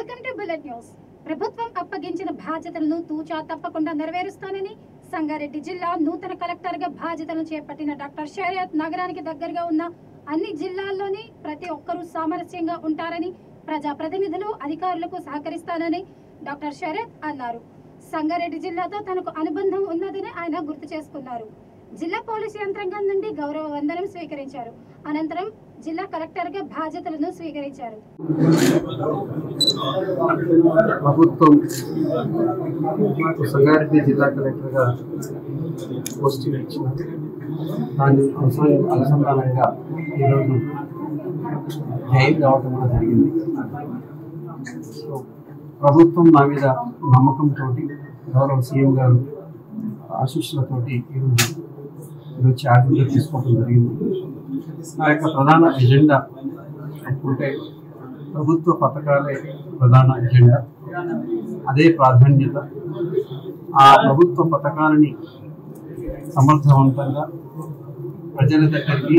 welcome to bullet news ప్రభుత్వం అప్పగించిన బాధ్యతలను తూచా తప్పకుండా నెరవేరుస్తానని సంగారెడ్డి జిల్లా నూతన కలెక్టర్ గా బాధ్యతలను చేపట్టిన డాక్టర్ షరియత్ నగరానికి దగ్గరగా ఉన్న అన్ని జిల్లాల్లోని ప్రతి ఒక్కరూ సామరస్యంగా ఉంటారని ప్రజాప్రతినిధులు అధికారులకు సహకరిస్తానని డాక్టర్ షరియత్ అన్నారు సంగారెడ్డి జిల్లాతో తనకు అనుబంధం ఉన్నదని ఆయన గుర్తు చేసుకున్నారు జిల్లా పోలీసు యంత్రాంగం నుండి గౌరవ వందనం స్వీకరించారు అనంతరం జిల్లా కలెక్టర్ గా బాధ్యతలను స్వీకరించారు ప్రభుత్వం సంగారెడ్డి జిల్లా కలెక్టర్గా పోస్టింగ్ ఇచ్చిన దాని అనుస- అనుసంధానంగా ఈరోజు జైలు రావడం కూడా జరిగింది సో ప్రభుత్వం నా మీద నమ్మకంతో గౌరవ సీఎం గారు ఆశీస్సులతోటి ఈరోజు ఈరోజు ఛార్జీగా తీసుకోవడం జరిగింది నా యొక్క ప్రధాన ఎజెండా అనుకుంటే ప్రభుత్వ పథకాలే ప్రధాన ఎజెండా అదే ప్రాధాన్యత ఆ ప్రభుత్వ పథకాలని సమర్థవంతంగా ప్రజల దగ్గరికి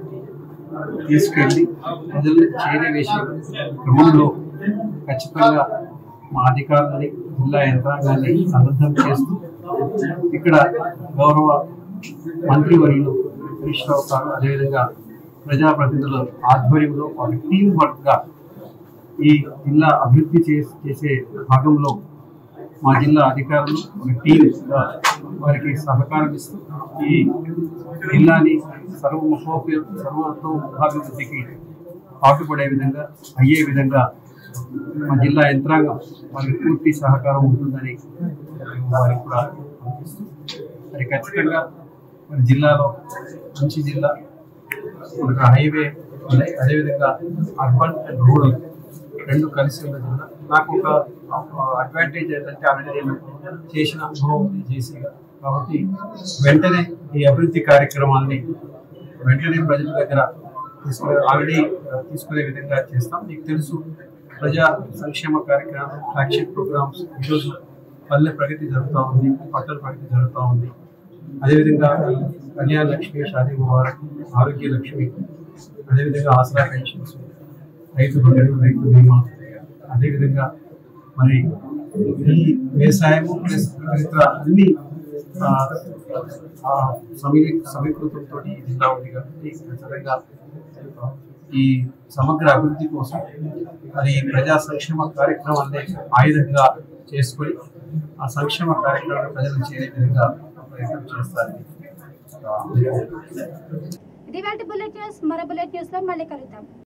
తీసుకెళ్ళి ప్రజలు చేరవేసే క్రమంలో ఖచ్చితంగా మా అధికారులని జిల్లా యంత్రాంగాన్ని సన్నద్ధం చేస్తూ ఇక్కడ గౌరవ మంత్రివర్యులు హరీష్ రావు గారు అదేవిధంగా ప్రజాప్రతినిధుల ఆధ్వర్యంలో ఒక టీం వర్క్గా ఈ జిల్లా అభివృద్ధి చేసే చేసే భాగంలో మా జిల్లా అధికారులు ఒక టీమ్గా వారికి సహకారం ఇస్తూ ఈ జిల్లాని సర్వముఖోపి సర్వతోముఖాభివృద్ధికి పాటుపడే విధంగా అయ్యే విధంగా మా జిల్లా యంత్రాంగం వారికి పూర్తి సహకారం ఉంటుందని వారికి కూడా పంపిస్తూ మరి ఖచ్చితంగా మరి జిల్లాలో మంచి జిల్లా మనకు హైవే ఉంది అదేవిధంగా అర్బన్ అండ్ రూరల్ రెండు కలిసి ఉన్న జిల్లా నాకు ఒక అడ్వాంటేజ్ ఏంటంటే ఆల్రెడీ నేను చేసిన అనుభవం ఉంది జేసీగా కాబట్టి వెంటనే ఈ అభివృద్ధి కార్యక్రమాల్ని వెంటనే ప్రజల దగ్గర తీసుకునే ఆల్రెడీ తీసుకునే విధంగా చేస్తాం మీకు తెలుసు ప్రజా సంక్షేమ కార్యక్రమాలు ఫ్లాగ్షిప్ ప్రోగ్రామ్స్ ఈరోజు పల్లె ప్రగతి జరుగుతూ ఉంది పట్టణ ప్రగతి జరుగుతూ ఉంది అదేవిధంగా కళ్యాణ లక్ష్మి షాదీ ముబారక్ ఆరోగ్య లక్ష్మి అదేవిధంగా ఆసరా పెన్షన్స్ రైతు బంధు రైతు బీమా అదేవిధంగా మరి ఈ వ్యవసాయము ప్లస్ ఇతర అన్ని ఆ, ఆ, సమీ సమీకృతంతో ఈ జిల్లా ఉంది కాబట్టి ఖచ్చితంగా ఈ సమగ్ర అభివృద్ధి కోసం మరి ప్రజా సంక్షేమ కార్యక్రమాన్ని ఆయుధంగా చేసుకొని ఆ సంక్షేమ కార్యక్రమాన్ని ప్రజలకు చేరే విధంగా ప్రయత్నం చేస్తారని ఆ, ఇది వాటి బులెట్ న్యూస్ మరో బులెట్ న్యూస్ లో మళ్ళీ కలుద్దాం